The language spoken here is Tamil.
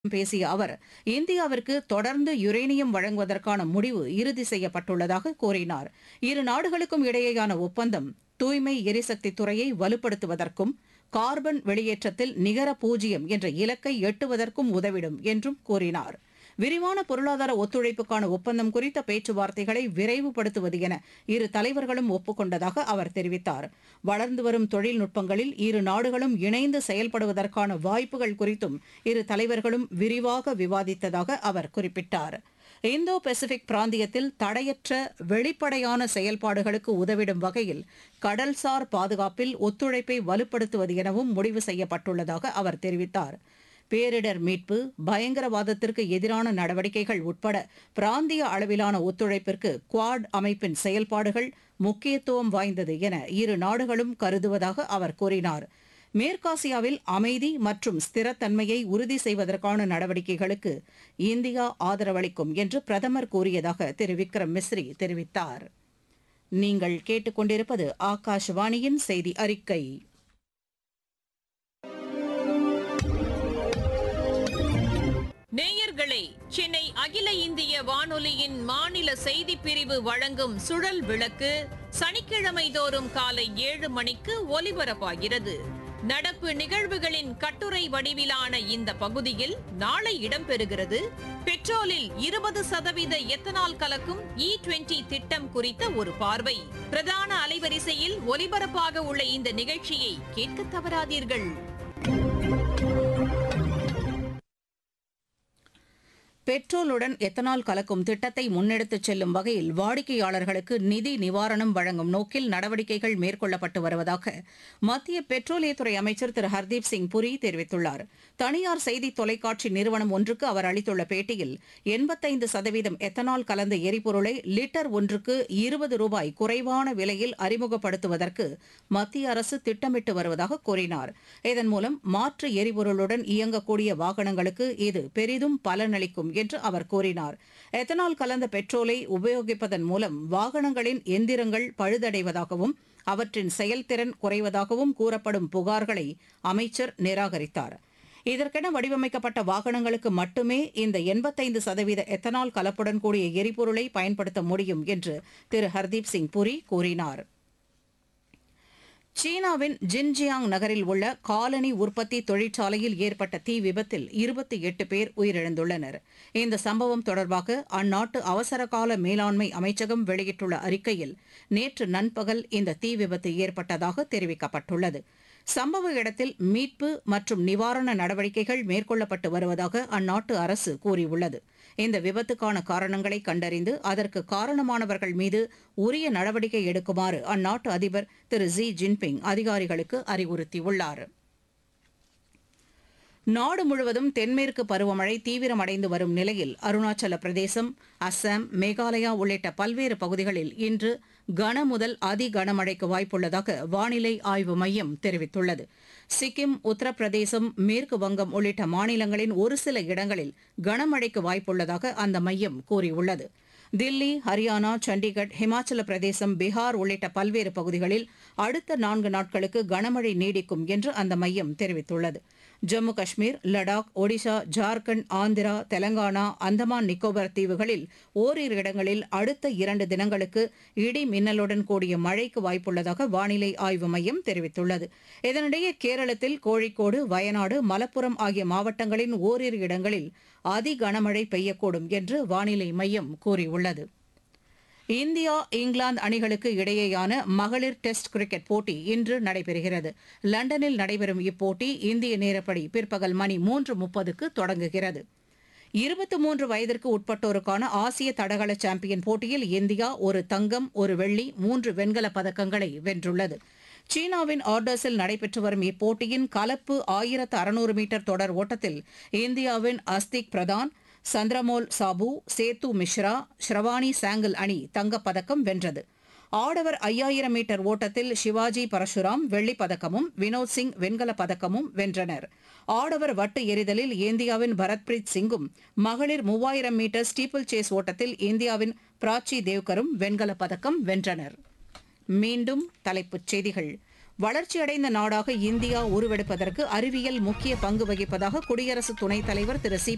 பேசிய அவர் இந்தியாவிற்கு தொடர்ந்து யுரேனியம் வழங்குவதற்கான முடிவு இறுதி செய்யப்பட்டுள்ளதாக கூறினார் இரு நாடுகளுக்கும் இடையேயான ஒப்பந்தம் தூய்மை எரிசக்தி துறையை வலுப்படுத்துவதற்கும் கார்பன் வெளியேற்றத்தில் நிகர பூஜ்ஜியம் என்ற இலக்கை எட்டுவதற்கும் உதவிடும் என்றும் கூறினார் விரிவான பொருளாதார ஒத்துழைப்புக்கான ஒப்பந்தம் குறித்த பேச்சுவார்த்தைகளை விரைவுபடுத்துவது என இரு தலைவர்களும் ஒப்புக்கொண்டதாக அவர் தெரிவித்தார் வளர்ந்து வரும் தொழில்நுட்பங்களில் இரு நாடுகளும் இணைந்து செயல்படுவதற்கான வாய்ப்புகள் குறித்தும் இரு தலைவர்களும் விரிவாக விவாதித்ததாக அவர் குறிப்பிட்டார் இந்தோ பசிபிக் பிராந்தியத்தில் தடையற்ற வெளிப்படையான செயல்பாடுகளுக்கு உதவிடும் வகையில் கடல்சார் பாதுகாப்பில் ஒத்துழைப்பை வலுப்படுத்துவது எனவும் முடிவு செய்யப்பட்டுள்ளதாக அவர் தெரிவித்தார் பேரிடர் மீட்பு பயங்கரவாதத்திற்கு எதிரான நடவடிக்கைகள் உட்பட பிராந்திய அளவிலான ஒத்துழைப்பிற்கு குவாட் அமைப்பின் செயல்பாடுகள் முக்கியத்துவம் வாய்ந்தது என இரு நாடுகளும் கருதுவதாக அவர் கூறினார் மேற்காசியாவில் அமைதி மற்றும் ஸ்திரத்தன்மையை உறுதி செய்வதற்கான நடவடிக்கைகளுக்கு இந்தியா ஆதரவளிக்கும் என்று பிரதமர் கூறியதாக திரு விக்ரம் மிஸ்ரி தெரிவித்தார் நீங்கள் கேட்டுக்கொண்டிருப்பது ஆகாஷவாணியின் செய்தி அறிக்கை நேயர்களே சென்னை அகில இந்திய வானொலியின் மாநில செய்திப் பிரிவு வழங்கும் சுழல் விளக்கு சனிக்கிழமை தோறும் காலை ஏழு மணிக்கு ஒலிபரப்பாகிறது நடப்பு நிகழ்வுகளின் கட்டுரை வடிவிலான இந்த பகுதியில் நாளை இடம்பெறுகிறது பெட்ரோலில் இருபது சதவீத எத்தனால் கலக்கும் இ டுவெண்டி திட்டம் குறித்த ஒரு பார்வை பிரதான அலைவரிசையில் ஒலிபரப்பாக உள்ள இந்த நிகழ்ச்சியை கேட்க தவறாதீர்கள் பெட்ரோலுடன் எத்தனால் கலக்கும் திட்டத்தை முன்னெடுத்துச் செல்லும் வகையில் வாடிக்கையாளர்களுக்கு நிதி நிவாரணம் வழங்கும் நோக்கில் நடவடிக்கைகள் மேற்கொள்ளப்பட்டு வருவதாக மத்திய பெட்ரோலியத்துறை அமைச்சர் திரு ஹர்தீப் சிங் புரி தெரிவித்துள்ளார் தனியார் செய்தி தொலைக்காட்சி நிறுவனம் ஒன்றுக்கு அவர் அளித்துள்ள பேட்டியில் எண்பத்தைந்து சதவீதம் எத்தனால் கலந்த எரிபொருளை லிட்டர் ஒன்றுக்கு இருபது ரூபாய் குறைவான விலையில் அறிமுகப்படுத்துவதற்கு மத்திய அரசு திட்டமிட்டு வருவதாக கூறினார் இதன் மூலம் மாற்று எரிபொருளுடன் இயங்கக்கூடிய வாகனங்களுக்கு இது பெரிதும் பலனளிக்கும் என்று அவர் கூறினார் எத்தனால் கலந்த பெட்ரோலை உபயோகிப்பதன் மூலம் வாகனங்களின் எந்திரங்கள் பழுதடைவதாகவும் அவற்றின் செயல்திறன் குறைவதாகவும் கூறப்படும் புகார்களை அமைச்சர் நிராகரித்தார் இதற்கென வடிவமைக்கப்பட்ட வாகனங்களுக்கு மட்டுமே இந்த எண்பத்தைந்து சதவீத எத்தனால் கலப்புடன் கூடிய எரிபொருளை பயன்படுத்த முடியும் என்று திரு ஹர்தீப் சிங் புரி கூறினார் சீனாவின் ஜின்ஜியாங் நகரில் உள்ள காலனி உற்பத்தி தொழிற்சாலையில் ஏற்பட்ட தீ விபத்தில் இருபத்தி எட்டு பேர் உயிரிழந்துள்ளனர் இந்த சம்பவம் தொடர்பாக அந்நாட்டு அவசரகால மேலாண்மை அமைச்சகம் வெளியிட்டுள்ள அறிக்கையில் நேற்று நண்பகல் இந்த தீ விபத்து ஏற்பட்டதாக தெரிவிக்கப்பட்டுள்ளது சம்பவ இடத்தில் மீட்பு மற்றும் நிவாரண நடவடிக்கைகள் மேற்கொள்ளப்பட்டு வருவதாக அந்நாட்டு அரசு கூறியுள்ளது இந்த விபத்துக்கான காரணங்களை கண்டறிந்து அதற்கு காரணமானவர்கள் மீது உரிய நடவடிக்கை எடுக்குமாறு அந்நாட்டு அதிபர் திரு ஜி ஜின்பிங் அதிகாரிகளுக்கு அறிவுறுத்தியுள்ளார் நாடு முழுவதும் தென்மேற்கு பருவமழை தீவிரமடைந்து வரும் நிலையில் அருணாச்சல பிரதேசம் அஸ்ஸாம் மேகாலயா உள்ளிட்ட பல்வேறு பகுதிகளில் இன்று கன முதல் அதி கனமழைக்கு வாய்ப்புள்ளதாக வானிலை ஆய்வு மையம் தெரிவித்துள்ளது சிக்கிம் உத்தரப்பிரதேசம் மேற்கு வங்கம் உள்ளிட்ட மாநிலங்களின் ஒரு சில இடங்களில் கனமழைக்கு வாய்ப்புள்ளதாக அந்த மையம் கூறியுள்ளது தில்லி ஹரியானா சண்டிகர் ஹிமாச்சல பிரதேசம் பீகார் உள்ளிட்ட பல்வேறு பகுதிகளில் அடுத்த நான்கு நாட்களுக்கு கனமழை நீடிக்கும் என்று அந்த மையம் தெரிவித்துள்ளது ஜம்மு காஷ்மீர் லடாக் ஒடிஷா ஜார்க்கண்ட் ஆந்திரா தெலங்கானா அந்தமான் நிக்கோபார் தீவுகளில் ஓரிரு இடங்களில் அடுத்த இரண்டு தினங்களுக்கு இடி மின்னலுடன் கூடிய மழைக்கு வாய்ப்புள்ளதாக வானிலை ஆய்வு மையம் தெரிவித்துள்ளது இதனிடையே கேரளத்தில் கோழிக்கோடு வயநாடு மலப்புரம் ஆகிய மாவட்டங்களின் ஓரிரு இடங்களில் அதி கனமழை பெய்யக்கூடும் என்று வானிலை மையம் கூறியுள்ளது இந்தியா இங்கிலாந்து அணிகளுக்கு இடையேயான மகளிர் டெஸ்ட் கிரிக்கெட் போட்டி இன்று நடைபெறுகிறது லண்டனில் நடைபெறும் இப்போட்டி இந்திய நேரப்படி பிற்பகல் மணி மூன்று முப்பதுக்கு தொடங்குகிறது இருபத்தி மூன்று வயதிற்கு உட்பட்டோருக்கான ஆசிய தடகள சாம்பியன் போட்டியில் இந்தியா ஒரு தங்கம் ஒரு வெள்ளி மூன்று வெண்கலப் பதக்கங்களை வென்றுள்ளது சீனாவின் ஆர்டர்ஸில் நடைபெற்று வரும் இப்போட்டியின் கலப்பு ஆயிரத்து அறுநூறு மீட்டர் தொடர் ஓட்டத்தில் இந்தியாவின் அஸ்திக் பிரதான் சந்திரமோல் சாபு சேத்து மிஸ்ரா ஸ்ரவானி சாங்கல் அணி தங்கப்பதக்கம் வென்றது ஆடவர் ஐயாயிரம் மீட்டர் ஓட்டத்தில் சிவாஜி பரசுராம் வெள்ளிப் பதக்கமும் வினோத் சிங் வெண்கலப் பதக்கமும் வென்றனர் ஆடவர் வட்டு எறிதலில் இந்தியாவின் பரத்பிரீத் சிங்கும் மகளிர் மூவாயிரம் மீட்டர் ஸ்டீப்பிள் சேஸ் ஓட்டத்தில் இந்தியாவின் பிராச்சி தேவ்கரும் வெண்கலப் பதக்கம் வென்றனர் மீண்டும் தலைப்புச் செய்திகள் வளர்ச்சியடைந்த நாடாக இந்தியா உருவெடுப்பதற்கு அறிவியல் முக்கிய பங்கு வகிப்பதாக குடியரசு துணைத் தலைவர் திரு சி